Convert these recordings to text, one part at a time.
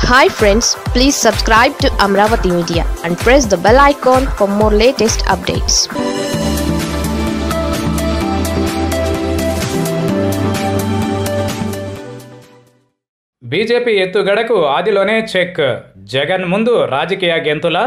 hi friends please subscribe to Amaravati media and press the bell icon for more latest updates BJP ఎత్తుగడకు ఆదిలోనే check Jagan ముందు రాజకీయ గెంతుల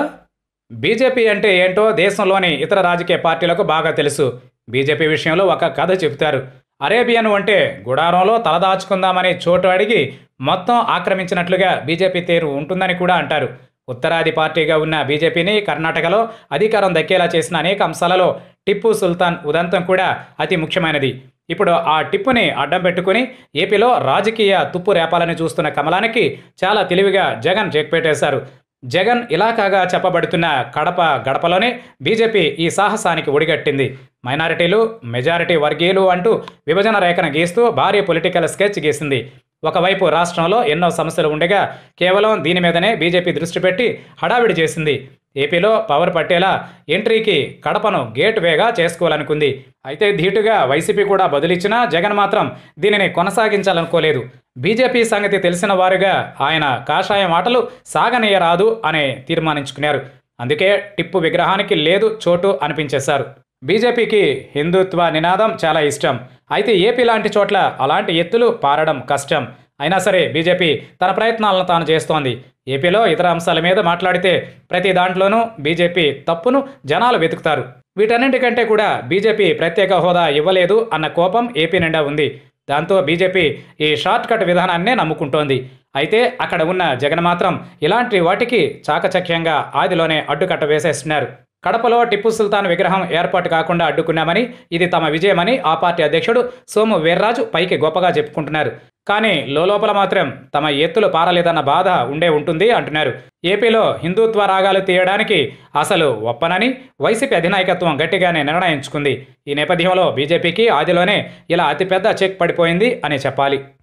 BJP అంటే ఏంటో దేశంలోని ఇతర రాజకీయ పార్టీలకు బాగా తెలుసు బీజేపీ విషయంలో ఒక కథ చెబుతారు అరేబియన్ అంటే గుడారంలో తలదాచుకుందామని చోటు అడిగి మొత్తం ఆక్రమించినట్లుగా బీజేపీ తీరు ఉంటుందని కూడా అంటారు ఉత్తరాది పార్టీగా ఉన్న బీజేపీని కర్ణాటకలో అధికారం దక్కేలా చేసిన అనేక అంశాలలో టిప్పు సుల్తాన్ ఉదంతం కూడా అతి ముఖ్యమైనది ఇప్పుడు ఆ టిప్పుని అడ్డం పెట్టుకుని ఏపీలో రాజకీయ తుప్పు రేపాలని చూస్తున్న కమలానికి చాలా తెలివిగా జగన్ చెక్ పెట్టేశారు జగన్ ఇలాకాగా చెప్పబడుతున్న కడప గడపలోనే బీజేపీ ఈ సాహసానికి ఒడిగట్టింది మైనారిటీలు మెజారిటీ వర్గీయులు అంటూ విభజన రేఖను గీస్తూ భారీ పొలిటికల్ స్కెచ్ గీసింది ఒకవైపు రాష్ట్రంలో ఎన్నో సమస్యలు ఉండగా కేవలం దీని మీదనే బీజేపీ దృష్టి పెట్టి హడావిడి చేసింది ఏపీలో పవర్ పట్టేలా ఎంట్రీకి కడపను గేట్ వేగా చేసుకోవాలనుకుంది అయితే ధీటుగా వైసీపీ కూడా బదులిచ్చినా జగన్ మాత్రం దీనిని కొనసాగించాలనుకోలేదు బీజేపీ సంగతి తెలిసిన వారుగా ఆయన కాషాయ మాటలు సాగనీయరాదు అనే తీర్మానించుకున్నారు అందుకే టిప్పు విగ్రహానికి లేదు చోటు అనిపించేశారు బీజేపీకి హిందుత్వ నినాదం చాలా ఇష్టం అయితే ఏపీ లాంటి చోట్ల అలాంటి ఎత్తులు పారడం కష్టం అయినా సరే బీజేపీ తన ప్రయత్నాలను తాను చేస్తోంది ఏపీలో ఇతర అంశాల మీద మాట్లాడితే ప్రతి దాంట్లోనూ బీజేపీ తప్పును జనాలు వెతుకుతారు వీటన్నింటికంటే కూడా బీజేపీ ప్రత్యేక హోదా ఇవ్వలేదు అన్న కోపం ఏపీ నిండా ఉంది దాంతో బీజేపీ ఈ షార్ట్ కట్ విధానాన్నే నమ్ముకుంటోంది అయితే అక్కడ ఉన్న జగన్ మాత్రం ఇలాంటి వాటికి చాకచక్యంగా ఆదిలోనే అడ్డుకట్ట వేసేస్తున్నారు కడపలో టిప్పు సుల్తాన్ విగ్రహం ఏర్పాటు కాకుండా అడ్డుకున్నామని ఇది తమ విజయమని ఆ పార్టీ అధ్యక్షుడు సోము వీర్రాజు పైకి గొప్పగా చెప్పుకుంటున్నారు కానీ లోపల మాత్రం తమ ఎత్తులు పారలేదన్న బాధ ఉండే ఉంటుంది అంటున్నారు ఏపీలో హిందుత్వ రాగాలు తీయడానికి అసలు ఒప్పనని వైసీపీ అధినాయకత్వం గట్టిగానే నిర్ణయించుకుంది ఈ నేపథ్యంలో బీజేపీకి ఆదిలోనే ఇలా అతిపెద్ద చెక్ పడిపోయింది అని చెప్పాలి